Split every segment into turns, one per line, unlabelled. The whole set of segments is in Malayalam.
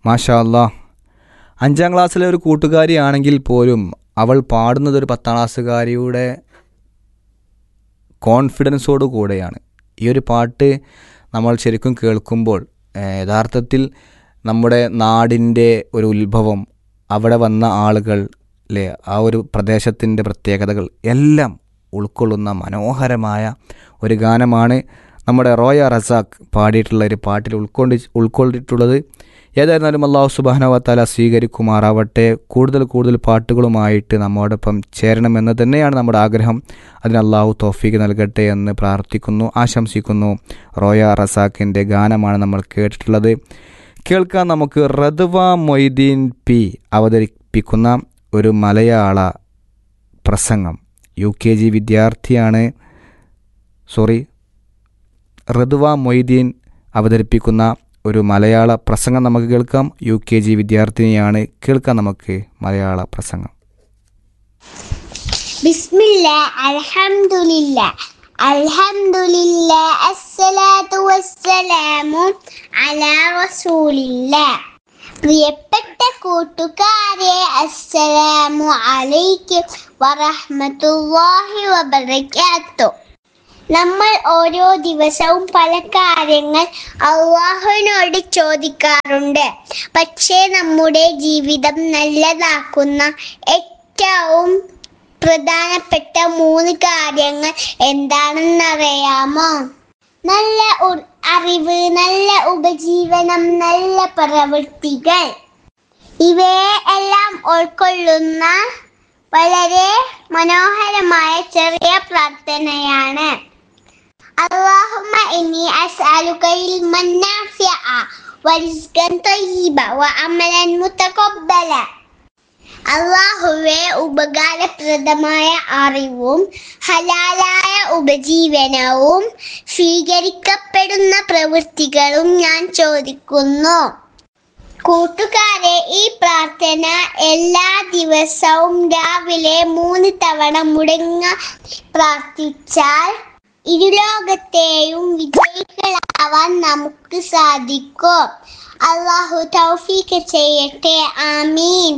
മാഷാ അല്ലാ അഞ്ചാം ക്ലാസ്സിലെ ഒരു കൂട്ടുകാരിയാണെങ്കിൽ പോലും അവൾ പാടുന്നത് ഒരു പത്താം ക്ലാസ്സുകാരിയുടെ കോൺഫിഡൻസോടു കൂടെയാണ് ഈ ഒരു പാട്ട് നമ്മൾ ശരിക്കും കേൾക്കുമ്പോൾ ഏഹ്, യഥാർത്ഥത്തിൽ നമ്മുടെ നാടിൻ്റെ ഒരു ഉത്ഭവം അവിടെ വന്ന ആളുകൾ അല്ലേ ആ ഒരു പ്രദേശത്തിൻ്റെ പ്രത്യേകതകൾ എല്ലാം ഉൾക്കൊള്ളുന്ന മനോഹരമായ ഒരു ഗാനമാണ് നമ്മുടെ റോയ റസാഖ് പാടിയിട്ടുള്ള ഒരു പാട്ടിൽ ഉൾക്കൊണ്ട് ഉൾക്കൊണ്ടിട്ടുള്ളത് ഏതായിരുന്നാലും അള്ളാഹു സുബാനവത്താല സ്വീകരിക്കുമാറാവട്ടെ കൂടുതൽ കൂടുതൽ പാട്ടുകളുമായിട്ട് നമ്മോടൊപ്പം ചേരണമെന്ന് തന്നെയാണ് നമ്മുടെ ആഗ്രഹം അതിന് അള്ളാഹു തോഫീക്ക് നൽകട്ടെ എന്ന് പ്രാർത്ഥിക്കുന്നു ആശംസിക്കുന്നു റോയ റസാഖിൻ്റെ ഗാനമാണ് നമ്മൾ കേട്ടിട്ടുള്ളത് കേൾക്കാൻ നമുക്ക് റദ്വ മൊയ്തീൻ പി അവതരിപ്പിക്കുന്ന ഒരു മലയാള പ്രസംഗം യു കെ ജി വിദ്യാർത്ഥിയാണ് സോറി റദ്വ മൊയ്തീൻ അവതരിപ്പിക്കുന്ന ഒരു മലയാള പ്രസംഗം നമുക്ക് കേൾക്കാം യു കെ ജി വിദ്യാർത്ഥിനിയാണ് കേൾക്കാം നമുക്ക് മലയാള പ്രസംഗം
بسم الله الحمد لله الحمد لله الصلاة والسلام على رسول الله പ്രിയപ്പെട്ട കൂട്ടുകാരെ അസ്സലാമു അലൈക്കും വറഹ്മത്തുള്ളാഹി വബറകാത്തു നമ്മൾ ഓരോ ദിവസവും പല കാര്യങ്ങൾ അള്ളാഹുവിനോട് ചോദിക്കാറുണ്ട് പക്ഷേ നമ്മുടെ ജീവിതം നല്ലതാക്കുന്ന ഏറ്റവും പ്രധാനപ്പെട്ട മൂന്ന് കാര്യങ്ങൾ എന്താണെന്നറിയാമോ നല്ല ഉ- അറിവ് നല്ല ഉപജീവനം നല്ല പ്രവൃത്തികൾ ഇവയെ എല്ലാം ഉൾക്കൊള്ളുന്ന വളരെ മനോഹരമായ ചെറിയ പ്രാർത്ഥനയാണ് اللهم إني أسألك علما نافعا ورزقا طيبا وعملا متقبلا അള്ളാഹുവെ ഉപകാരപ്രദമായ അറിവും ഹലാലായ ഉപജീവനവും സ്വീകരിക്കപ്പെടുന്ന പ്രവൃത്തികളും ഞാൻ ചോദിക്കുന്നു കൂട്ടുകാരെ ഈ പ്രാർത്ഥന എല്ലാ ദിവസവും രാവിലെ മൂന്ന് തവണ മുടങ്ങ പ്രാർത്ഥിച്ചാൽ ഇരുലോകത്തെയും വിജയികളാവാൻ നമുക്ക് സാധിക്കും അള്ളാഹു തൗഫീക്ക് ചെയ്യട്ടെ ആമീൻ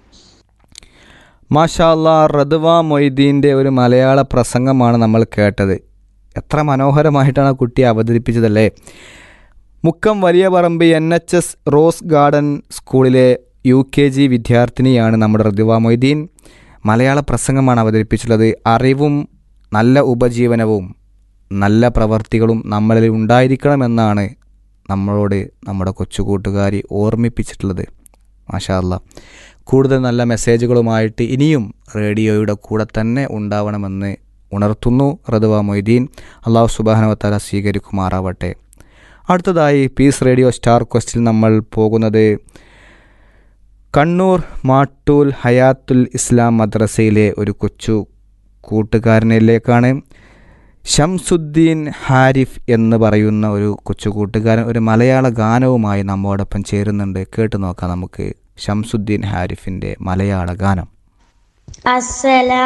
മാഷാ അല്ലാ റദ്വ മൊയ്തീൻ്റെ ഒരു മലയാള പ്രസംഗമാണ് നമ്മൾ കേട്ടത് എത്ര മനോഹരമായിട്ടാണ് ആ കുട്ടി അവതരിപ്പിച്ചതല്ലേ Mukkam Valiya Parambu N H S rose garden സ്കൂളിലെ യു കെ ജി വിദ്യാർത്ഥിനിയാണ് നമ്മുടെ റദ്വ മൊയ്തീൻ മലയാള പ്രസംഗമാണ് അവതരിപ്പിച്ചുള്ളത് അറിവും നല്ല ഉപജീവനവും നല്ല പ്രവർത്തികളും നമ്മളിൽ ഉണ്ടായിരിക്കണമെന്നാണ് നമ്മളോട് നമ്മുടെ കൊച്ചു കൂട്ടുകാരി ഓർമ്മിപ്പിച്ചിട്ടുള്ളത് മാഷാ അല്ലാ കൂടുതൽ നല്ല മെസ്സേജുകളുമായിട്ട് ഇനിയും റേഡിയോയുടെ കൂടെ തന്നെ ഉണ്ടാവണമെന്ന് ഉണർത്തുന്നു റദ്വ മൊയ്തീൻ അള്ളാഹു സുബാനവത്താല സ്വീകരിക്കുമാറാവട്ടെ അടുത്തതായി പീസ് റേഡിയോ സ്റ്റാർ ക്വസ്റ്റിൽ നമ്മൾ പോകുന്നത് കണ്ണൂർ മാട്ടൂൽ ഹയാത്തുൽ ഇസ്ലാം മദ്രസയിലെ ഒരു കൊച്ചു കൂട്ടുകാരനിലേക്കാണ് ഷംസുദ്ദീൻ ഹാരിഫ് എന്ന് പറയുന്ന ഒരു കൊച്ചു കൂട്ടുകാരൻ ഒരു മലയാള ഗാനവുമായി നമ്മോടൊപ്പം ചേരുന്നുണ്ട് കേട്ടു നോക്കാം നമുക്ക് ഷംസുദ്ദീൻ ഹാരിഫിൻ്റെ മലയാള ഗാനം
അസ്സലാം